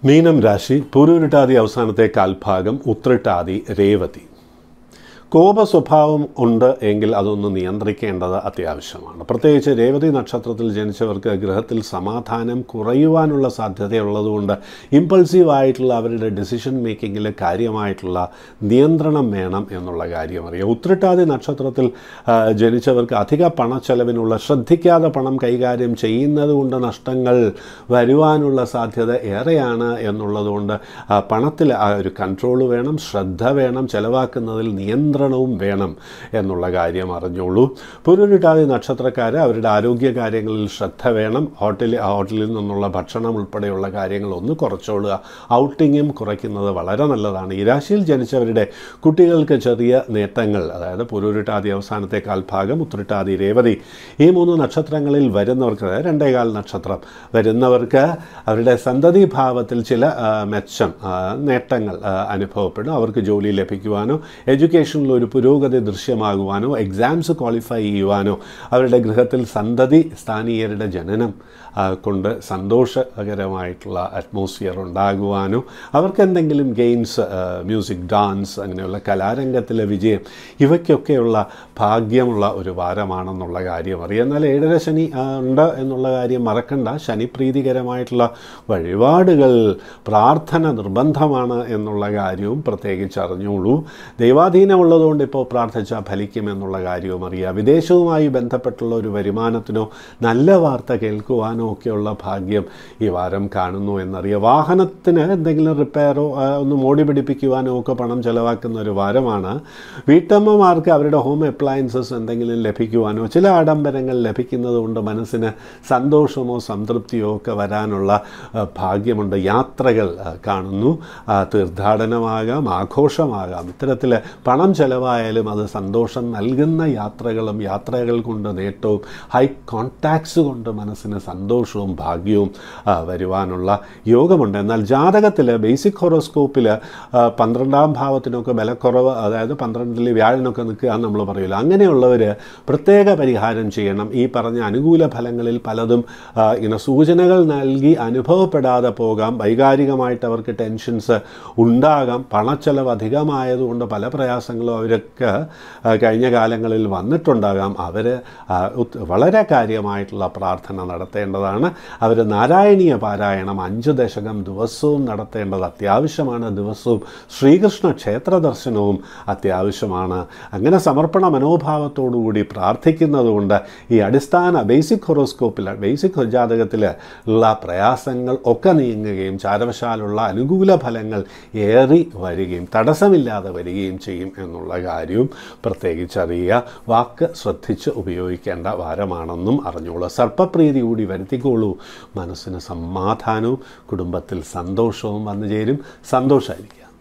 മീനം രാശി പൂരൂരുട്ടാതി അവസാനത്തെ കാൽഭാഗം ഉത്രട്ടാതി രേവതി കോപ സ്വഭാവം ഉണ്ട് എങ്കിൽ അതൊന്ന് നിയന്ത്രിക്കേണ്ടത് അത്യാവശ്യമാണ് പ്രത്യേകിച്ച് രേവതി നക്ഷത്രത്തിൽ ജനിച്ചവർക്ക് ഗ്രഹത്തിൽ സമാധാനം കുറയുവാനുള്ള സാധ്യതയുള്ളതുകൊണ്ട് ഇമ്പൾസീവ് ആയിട്ടുള്ള അവരുടെ ഡിസിഷൻ മേക്കിങ്ങിൽ കാര്യമായിട്ടുള്ള നിയന്ത്രണം വേണം എന്നുള്ള കാര്യം അറിയാം ഉത്രട്ടാതി നക്ഷത്രത്തിൽ ആ, ജനിച്ചവർക്ക് അധിക പണച്ചെലവിനുള്ള ശ്രദ്ധിക്കാതെ പണം കൈകാര്യം ചെയ്യുന്നത് കൊണ്ട് നഷ്ടങ്ങൾ വരുവാനുള്ള സാധ്യത ഏറെയാണ് എന്നുള്ളതുകൊണ്ട് ആ, പണത്തിൽ ആ ഒരു കൺട്രോൾ വേണം ശ്രദ്ധ വേണം ചെലവാക്കുന്നതിൽ നിയന്ത്രണവും വേണം എന്നുള്ള കാര്യം അറിഞ്ഞോളൂ പുരുരുട്ടാതി നക്ഷത്രക്കാർ അവരുടെ ആരോഗ്യ കാര്യങ്ങളിൽ ശ്രദ്ധ വേണം ഹോട്ടലിൽ ഹോട്ടലിൽ നിന്നുള്ള ഭക്ഷണം ഉൾപ്പെടെയുള്ള കാര്യങ്ങൾ ഒന്ന് കുറച്ചോളുക ഔട്ടിങ്ങും കുറയ്ക്കുന്നത് വളരെ നല്ലതാണ് ഈ രാശിയിൽ ജനിച്ചവരുടെ കുട്ടികൾക്ക് ചെറിയ നേട്ടങ്ങൾ അതായത് പുരുരുട്ടാതി അവസാനത്തെ കാൽഭാഗം ഉത്രട്ടാതി രേവതി ഈ മൂന്ന് നക്ഷത്രങ്ങളിൽ വരുന്നവർക്ക് അതായത് രണ്ടേകാൽ നക്ഷത്രം വരുന്നവർക്ക് അവരുടെ സന്തതി ഭാവത്തിൽ ചില ആ, മെച്ചം ആ, നേട്ടങ്ങൾ ആ, അനുഭവപ്പെടും അവർക്ക് ജോലി ലഭിക്കുവാനോ എഡ്യൂക്കേഷനിൽ ഒരു പുരോഗതി ദൃശ്യമാകുവാനോ എക്സാംസ് ക്വാളിഫൈ ചെയ്യുവാനോ അവരുടെ ഗൃഹത്തിൽ സന്തതി സ്ഥാനീയരുടെ ജനനം ആ, കൊണ്ട് സന്തോഷകരമായിട്ടുള്ള അറ്റ്മോസ്ഫിയർ ഉണ്ടാകുവാനോ അവർക്ക് എന്തെങ്കിലും ഗെയിംസ് മ്യൂസിക് ഡാൻസ് അങ്ങനെയുള്ള കലാരംഗത്തിലെ വിജയം ഇവയ്ക്കൊക്കെയുള്ള ഭാഗ്യമുള്ള ഒരു വാരമാണെന്നുള്ള കാര്യം അറിയാം എന്നാൽ ഏഴര ശനി ആ, ഉണ്ട് എന്നുള്ള കാര്യം മറക്കണ്ട ശനിപ്രീതികരമായിട്ടുള്ള വഴിപാടുകൾ പ്രാർത്ഥന നിർബന്ധമാണ് എന്നുള്ള കാര്യവും പ്രത്യേകിച്ച് അറിഞ്ഞോളൂ ദൈവാധീനമുള്ളതുകൊണ്ട് ഇപ്പോൾ പ്രാർത്ഥിച്ചാൽ ഫലിക്കും എന്നുള്ള കാര്യവും അറിയാം വിദേശവുമായി ബന്ധപ്പെട്ടുള്ള ഒരു വരുമാനത്തിനോ നല്ല വാർത്ത കേൾക്കുവാനോ ഒക്കെയുള്ള ഭാഗ്യം ഈ വാരം കാണുന്നു എന്നറിയാം വാഹനത്തിന് എന്തെങ്കിലും റിപ്പയറോ ആ, ഒന്ന് മോടി പിടിപ്പിക്കുവാനോ ഒക്കെ പണം ചെലവാക്കുന്ന ഒരു വാരമാണ് വീട്ടമ്മമാർക്ക് അവരുടെ ഹോം അപ്ലയൻസസ് എന്തെങ്കിലും ലഭിക്കുവാനോ ചില ആഡംബരങ്ങൾ ലഭിക്കുന്നത് കൊണ്ട് മനസ്സിന് സന്തോഷമോ സംതൃപ്തിയോ ഒക്കെ വരാനുള്ള ആ, ഭാഗ്യമുണ്ട് യാത്രകൾ ആ, കാണുന്നു ആ, തീർത്ഥാടനമാകാം ആഘോഷമാകാം ഇത്തരത്തിൽ പണം ചെലവായാലും അത് സന്തോഷം നൽകുന്ന യാത്രകളും യാത്രകൾ കൊണ്ട് നേട്ടവും ഹൈ കോൺടാക്ട്സ് കൊണ്ട് മനസ്സിന് സന്തോഷവും ഭാഗ്യവും ആ, വരുവാനുള്ള യോഗമുണ്ട് എന്നാൽ ജാതകത്തിൽ ബേസിക് ഹൊറോസ്കോപ്പിൽ പന്ത്രണ്ടാം ഭാവത്തിനൊക്കെ ബലക്കുറവ് അതായത് പന്ത്രണ്ടിൽ വ്യാഴനൊക്കെ നിൽക്കുക എന്ന് നമ്മൾ പറയില്ല അങ്ങനെയുള്ളവർ പ്രത്യേക പരിഹാരം ചെയ്യണം ഈ പറഞ്ഞ അനുകൂല ഫലങ്ങളിൽ പലതും ആ, ഇങ്ങനെ സൂചനകൾ നൽകി അനുഭവപ്പെടാതെ പോകാം വൈകാരികമായിട്ട് അവർക്ക് ടെൻഷൻസ് ഉണ്ടാകാം പണച്ചെലവ് അധികമായതുകൊണ്ട് പല പ്രയാസങ്ങളും അവരൊക്കെ ആ, കഴിഞ്ഞ കാലങ്ങളിൽ വന്നിട്ടുണ്ടാകാം അവർ വളരെ കാര്യമായിട്ടുള്ള പ്രാർത്ഥന നടത്തേണ്ടതാണ് അവർ നാരായണീയ പാരായണം അഞ്ച് ദശകം ദിവസവും നടത്തേണ്ടത് അത്യാവശ്യമാണ് ദിവസവും ശ്രീകൃഷ്ണ ക്ഷേത്ര ദർശനവും അത്യാവശ്യമാണ് അങ്ങനെ സമർപ്പണ മനോഭാവത്തോടുകൂടി പ്രാർത്ഥിക്കുന്നതുകൊണ്ട് ഈ അടിസ്ഥാന ബേസിക് ഹൊറോസ്കോപ്പിൽ ബേസിക് ജാതകത്തിൽ ഉള്ള പ്രയാസങ്ങൾ ഒക്കെ നീങ്ങുകയും ചാരവശാലുള്ള അനുകൂല ഫലങ്ങൾ ഏറി വരികയും തടസ്സമില്ലാതെ വരികയും ചെയ്യും എന്നുള്ള കാര്യവും പ്രത്യേകിച്ച് അറിയുക വാക്ക് ശ്രദ്ധിച്ച് ഉപയോഗിക്കേണ്ട വാരമാണെന്നും അറിഞ്ഞോളൂ സർപ്പപ്രീതി കൂടി വരുത്തിക്കോളൂ മനസ്സിന് സമാധാനവും കുടുംബത്തിൽ സന്തോഷവും വന്നു ചേരും സന്തോഷമായിരിക്കുക